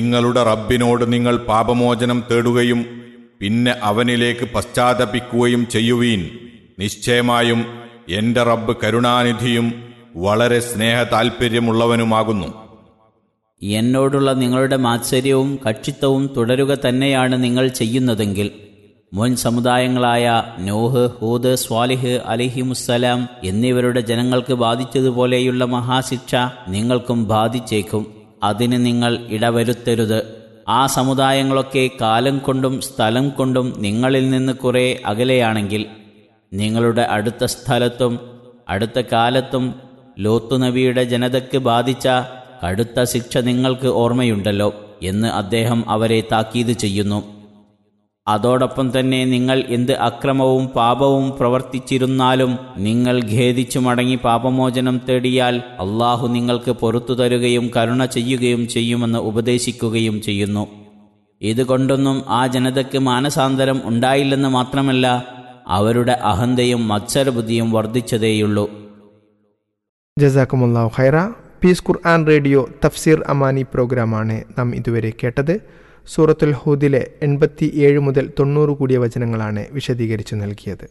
നിങ്ങളുടെ റബ്ബിനോട് നിങ്ങൾ പാപമോചനം തേടുകയും പിന്നെ അവനിലേക്ക് പശ്ചാത്തപിക്കുകയും ചെയ്യുവീൻ നിശ്ചയമായും എന്റെ റബ്ബ് കരുണാനിധിയും വളരെ സ്നേഹ താൽപ്പര്യമുള്ളവനുമാകുന്നു എന്നോടുള്ള നിങ്ങളുടെ മാത്സര്യവും കക്ഷിത്വവും തുടരുക തന്നെയാണ് നിങ്ങൾ ചെയ്യുന്നതെങ്കിൽ മുൻ സമുദായങ്ങളായ നോഹ് ഹൂദ് സ്വാലിഹ് അലിഹിമുസ്സലാം എന്നിവരുടെ ജനങ്ങൾക്ക് ബാധിച്ചതുപോലെയുള്ള മഹാശിക്ഷ നിങ്ങൾക്കും ബാധിച്ചേക്കും അതിന് നിങ്ങൾ ഇടവരുത്തരുത് ആ സമുദായങ്ങളൊക്കെ കാലം കൊണ്ടും സ്ഥലം കൊണ്ടും നിങ്ങളിൽ നിന്ന് കുറേ അകലെയാണെങ്കിൽ നിങ്ങളുടെ അടുത്ത സ്ഥലത്തും അടുത്ത കാലത്തും ലോത്തു നബിയുടെ ജനതയ്ക്ക് ബാധിച്ച കടുത്ത ശിക്ഷ നിങ്ങൾക്ക് ഓർമ്മയുണ്ടല്ലോ എന്ന് അദ്ദേഹം അവരെ താക്കീത് ചെയ്യുന്നു അതോടൊപ്പം തന്നെ നിങ്ങൾ എന്ത് അക്രമവും പാപവും പ്രവർത്തിച്ചിരുന്നാലും നിങ്ങൾ ഖേദിച്ചു മടങ്ങി പാപമോചനം തേടിയാൽ അള്ളാഹു നിങ്ങൾക്ക് പൊറത്തു തരുകയും കരുണ ചെയ്യുകയും ചെയ്യുമെന്ന് ഉപദേശിക്കുകയും ചെയ്യുന്നു ഇതുകൊണ്ടൊന്നും ആ ജനതയ്ക്ക് മാനസാന്തരം ഉണ്ടായില്ലെന്ന് മാത്രമല്ല അവരുടെ അഹന്തയും മത്സരബുദ്ധിയും വർദ്ധിച്ചതേയുള്ളൂ ജസാക്കുമുല്ലാഹു ഖൈറ പീസ് ഖുർആൻ റേഡിയോ തഫ്സീർ അമാനി പ്രോഗ്രാമാണ് നാം ഇതുവരെ കേട്ടത് സൂറത്തുൽ ഹൂദിലെ എൺപത്തി ഏഴ് മുതൽ തൊണ്ണൂറ് കൂടിയ വചനങ്ങളാണ് വിശദീകരിച്ചു നൽകിയത്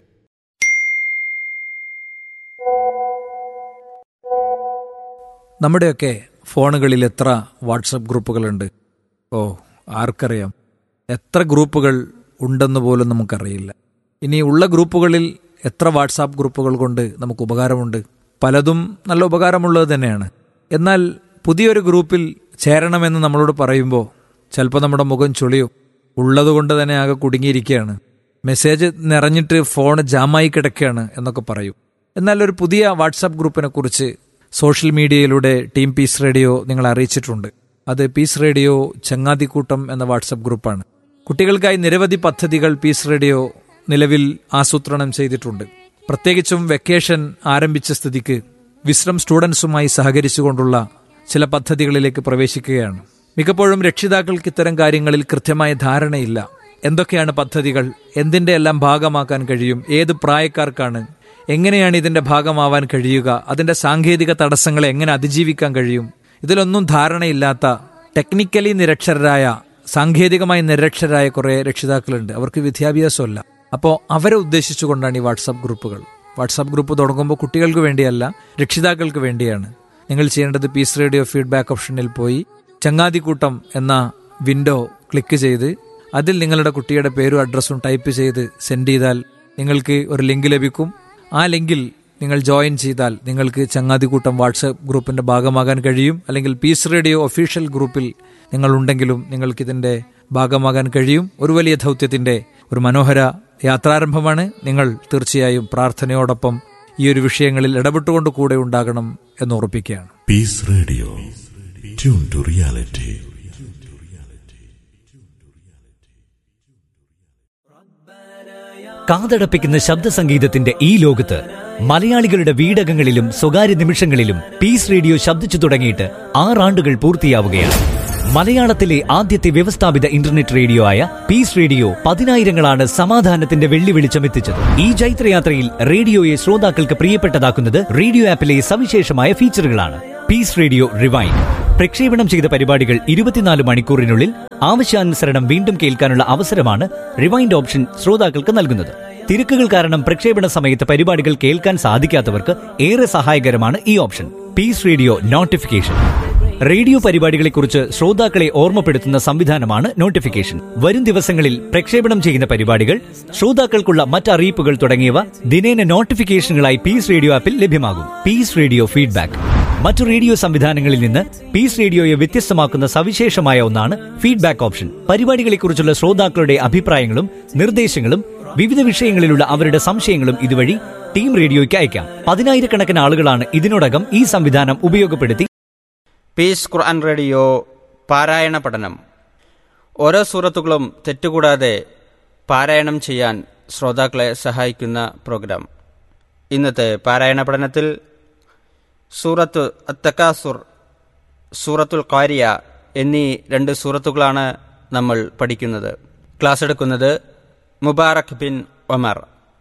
നമ്മുടെയൊക്കെ ഫോണുകളിൽ എത്ര വാട്സപ്പ് ഗ്രൂപ്പുകളുണ്ട് ഓ ആർക്കറിയാം എത്ര ഗ്രൂപ്പുകൾ ഉണ്ടെന്ന് പോലും നമുക്കറിയില്ല ഇനി ഉള്ള ഗ്രൂപ്പുകളിൽ എത്ര വാട്സാപ്പ് ഗ്രൂപ്പുകൾ കൊണ്ട് നമുക്ക് ഉപകാരമുണ്ട് പലതും നല്ല ഉപകാരമുള്ളത് തന്നെയാണ് എന്നാൽ പുതിയൊരു ഗ്രൂപ്പിൽ ചേരണമെന്ന് നമ്മളോട് പറയുമ്പോൾ ചിലപ്പോൾ നമ്മുടെ മുഖം ചുളിയും ഉള്ളതുകൊണ്ട് തന്നെ ആകെ കുടുങ്ങിയിരിക്കുകയാണ് മെസ്സേജ് നിറഞ്ഞിട്ട് ഫോൺ ജാമായി കിടക്കുകയാണ് എന്നൊക്കെ പറയും എന്നാൽ ഒരു പുതിയ വാട്സാപ്പ് ഗ്രൂപ്പിനെ കുറിച്ച് സോഷ്യൽ മീഡിയയിലൂടെ ടീം പീസ് റേഡിയോ നിങ്ങളെ അറിയിച്ചിട്ടുണ്ട് അത് പീസ് റേഡിയോ ചങ്ങാതിക്കൂട്ടം എന്ന വാട്സാപ്പ് ഗ്രൂപ്പാണ് കുട്ടികൾക്കായി നിരവധി പദ്ധതികൾ പീസ് റേഡിയോ നിലവിൽ ആസൂത്രണം ചെയ്തിട്ടുണ്ട് പ്രത്യേകിച്ചും വെക്കേഷൻ ആരംഭിച്ച സ്ഥിതിക്ക് വിശ്രം സ്റ്റുഡൻസുമായി സഹകരിച്ചുകൊണ്ടുള്ള ചില പദ്ധതികളിലേക്ക് പ്രവേശിക്കുകയാണ് മിക്കപ്പോഴും രക്ഷിതാക്കൾക്ക് ഇത്തരം കാര്യങ്ങളിൽ കൃത്യമായ ധാരണയില്ല എന്തൊക്കെയാണ് പദ്ധതികൾ എന്തിന്റെ എല്ലാം ഭാഗമാക്കാൻ കഴിയും ഏത് പ്രായക്കാർക്കാണ് എങ്ങനെയാണ് ഇതിന്റെ ഭാഗമാവാൻ കഴിയുക അതിന്റെ സാങ്കേതിക തടസ്സങ്ങളെ എങ്ങനെ അതിജീവിക്കാൻ കഴിയും ഇതിലൊന്നും ധാരണയില്ലാത്ത ടെക്നിക്കലി നിരക്ഷരരായ സാങ്കേതികമായി നിരക്ഷരായ കുറേ രക്ഷിതാക്കളുണ്ട് അവർക്ക് വിദ്യാഭ്യാസമല്ല അപ്പോൾ അവരെ ഉദ്ദേശിച്ചുകൊണ്ടാണ് ഈ വാട്സാപ്പ് ഗ്രൂപ്പുകൾ വാട്സാപ്പ് ഗ്രൂപ്പ് തുടങ്ങുമ്പോൾ കുട്ടികൾക്ക് വേണ്ടിയല്ല രക്ഷിതാക്കൾക്ക് വേണ്ടിയാണ് നിങ്ങൾ ചെയ്യേണ്ടത് പീസ് റേഡിയോ ഫീഡ്ബാക്ക് ഓപ്ഷനിൽ പോയി ചങ്ങാതിക്കൂട്ടം എന്ന വിൻഡോ ക്ലിക്ക് ചെയ്ത് അതിൽ നിങ്ങളുടെ കുട്ടിയുടെ പേരും അഡ്രസ്സും ടൈപ്പ് ചെയ്ത് സെൻഡ് ചെയ്താൽ നിങ്ങൾക്ക് ഒരു ലിങ്ക് ലഭിക്കും ആ ലിങ്കിൽ നിങ്ങൾ ജോയിൻ ചെയ്താൽ നിങ്ങൾക്ക് ചങ്ങാതിക്കൂട്ടം വാട്സപ്പ് ഗ്രൂപ്പിന്റെ ഭാഗമാകാൻ കഴിയും അല്ലെങ്കിൽ പീസ് റേഡിയോ ഒഫീഷ്യൽ ഗ്രൂപ്പിൽ നിങ്ങൾ ഉണ്ടെങ്കിലും നിങ്ങൾക്ക് ഇതിന്റെ ഭാഗമാകാൻ കഴിയും ഒരു വലിയ ദൗത്യത്തിന്റെ ഒരു മനോഹര യാത്രാരംഭമാണ് നിങ്ങൾ തീർച്ചയായും പ്രാർത്ഥനയോടൊപ്പം ഈ ഒരു വിഷയങ്ങളിൽ ഇടപെട്ടുകൊണ്ട് കൂടെ ഉണ്ടാകണം എന്ന് ഉറപ്പിക്കുകയാണ് Peace Radio. Tune to reality. കാതടപ്പിക്കുന്ന ശബ്ദ സംഗീതത്തിന്റെ ഈ ലോകത്ത് മലയാളികളുടെ വീടകങ്ങളിലും സ്വകാര്യ നിമിഷങ്ങളിലും പീസ് റേഡിയോ ശബ്ദിച്ചു തുടങ്ങിയിട്ട് ആറാണ്ടുകൾ പൂർത്തിയാവുകയാണ് മലയാളത്തിലെ ആദ്യത്തെ വ്യവസ്ഥാപിത ഇന്റർനെറ്റ് റേഡിയോ ആയ പീസ് റേഡിയോ പതിനായിരങ്ങളാണ് സമാധാനത്തിന്റെ വെള്ളി വെളിച്ചമെത്തിച്ചത് ഈ ജൈത്രയാത്രയിൽ റേഡിയോയെ ശ്രോതാക്കൾക്ക് പ്രിയപ്പെട്ടതാക്കുന്നത് റേഡിയോ ആപ്പിലെ സവിശേഷമായ ഫീച്ചറുകളാണ് പീസ് റേഡിയോ റിവൈൻ പ്രക്ഷേപണം ചെയ്ത പരിപാടികൾ ഇരുപത്തിനാല് മണിക്കൂറിനുള്ളിൽ ആവശ്യാനുസരണം വീണ്ടും കേൾക്കാനുള്ള അവസരമാണ് റിവൈൻഡ് ഓപ്ഷൻ ശ്രോതാക്കൾക്ക് നൽകുന്നത് തിരക്കുകൾ കാരണം പ്രക്ഷേപണ സമയത്ത് പരിപാടികൾ കേൾക്കാൻ സാധിക്കാത്തവർക്ക് ഏറെ സഹായകരമാണ് ഈ option peace radio notification radio പരിപാടികളെക്കുറിച്ച് ശ്രോതാക്കളെ ഓർമ്മപ്പെടുത്തുന്ന സംവിധാനമാണ് നോട്ടിഫിക്കേഷൻ വരും ദിവസങ്ങളിൽ പ്രക്ഷേപണം ചെയ്യുന്ന പരിപാടികൾ ശ്രോതാക്കൾക്കുള്ള മറ്ററിയിപ്പുകൾ തുടങ്ങിയവ ദിനേന നോട്ടിഫിക്കേഷനുകളായി പീസ് റേഡിയോ ആപ്പിൽ ലഭ്യമാകും പീസ് റേഡിയോ ഫീഡ്ബാക്ക് മറ്റു റേഡിയോ സംവിധാനങ്ങളിൽ നിന്ന് പീസ് റേഡിയോയെ വ്യത്യസ്തമാക്കുന്ന സവിശേഷമായ ഒന്നാണ് ഫീഡ്ബാക്ക് ഓപ്ഷൻ പരിപാടികളെക്കുറിച്ചുള്ള ശ്രോതാക്കളുടെ അഭിപ്രായങ്ങളും നിർദ്ദേശങ്ങളും വിവിധ വിഷയങ്ങളിലുള്ള അവരുടെ സംശയങ്ങളും ഇതുവഴി ടീം റേഡിയോയ്ക്ക് അയക്കാം പതിനായിരക്കണക്കിന് ആളുകളാണ് ഇതിനോടകം ഈ സംവിധാനം ഉപയോഗപ്പെടുത്തി പീസ് ഖുർആൻ റേഡിയോ പാരായണ പഠനം ഓരോ സൂറത്തുകളും തെറ്റുകൂടാതെ പാരായണം ചെയ്യാൻ ശ്രോതാക്കളെ സഹായിക്കുന്ന പ്രോഗ്രാം ഇന്നത്തെ പാരായണ പഠനത്തിൽ സൂറത്ത് അത്തക്കാസുർ സൂറത്തുൽ കാരിയ എന്നീ രണ്ട് സൂറത്തുകളാണ് നമ്മൾ പഠിക്കുന്നത് ക്ലാസ് എടുക്കുന്നത് മുബാറക് ബിൻ ഒമർ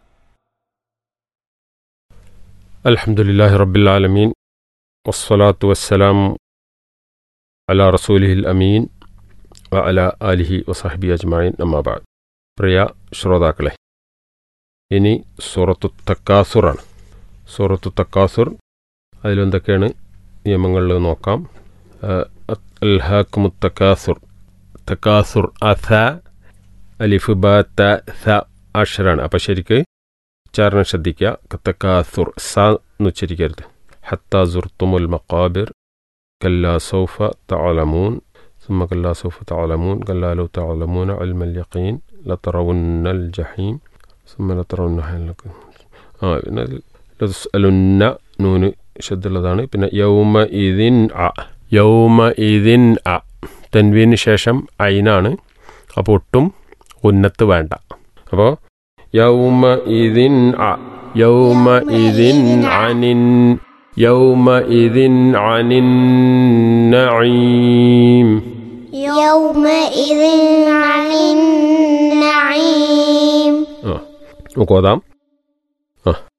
الحمد لله رب العالمين والصلاة والسلام على رسوله الأمين അല അലിഹി വസാഹിബി അജ്മായിൻ അമ്മാബാദ് പ്രിയ ശ്രോതാക്കളെ ഇനി സൂറത്തു തക്കാസുറാണ് സൂറത്തു തക്കാസുർ അതിലെന്തൊക്കെയാണ് നിയമങ്ങളിൽ നോക്കാം അൽഹാക്കുമു തക്കാസുർ തക്കാസുർ അഥ അലിഫ് ബ ത ഥ അക്ഷരാണ് അപ്പം ശരിക്ക് ഉച്ചാരണം ശ്രദ്ധിക്കുക തക്കാസുർ സ എന്ന് ഉച്ചരിക്കരുത് ഹത്ത സുർത്തുമുൽ മക്കാബിർ كلا سوف تعلمون ثم كلا سوف تعلمون كلا لو تعلمون علم اليقين لترون الجحيم ثم لترونها ആ പിന്നെ ലതുസ്അലുന്ന നൂന് ശബ്ദമുള്ളതാണ് പിന്നെ യൗമ ഇതിൻ അ യൗമ ഇതിൻ അ തെൻവീന് ശേഷം ഐനാണ് അപ്പോൾ ഒട്ടും ഉന്നത്ത് വേണ്ട അപ്പോൾ യൗമ ഇതിൻ അ യൗമ ഇതിൻ അനിൻ يومئذ عن النعيم يومئذ عن النعيم ആ നോക്കോതാം ആ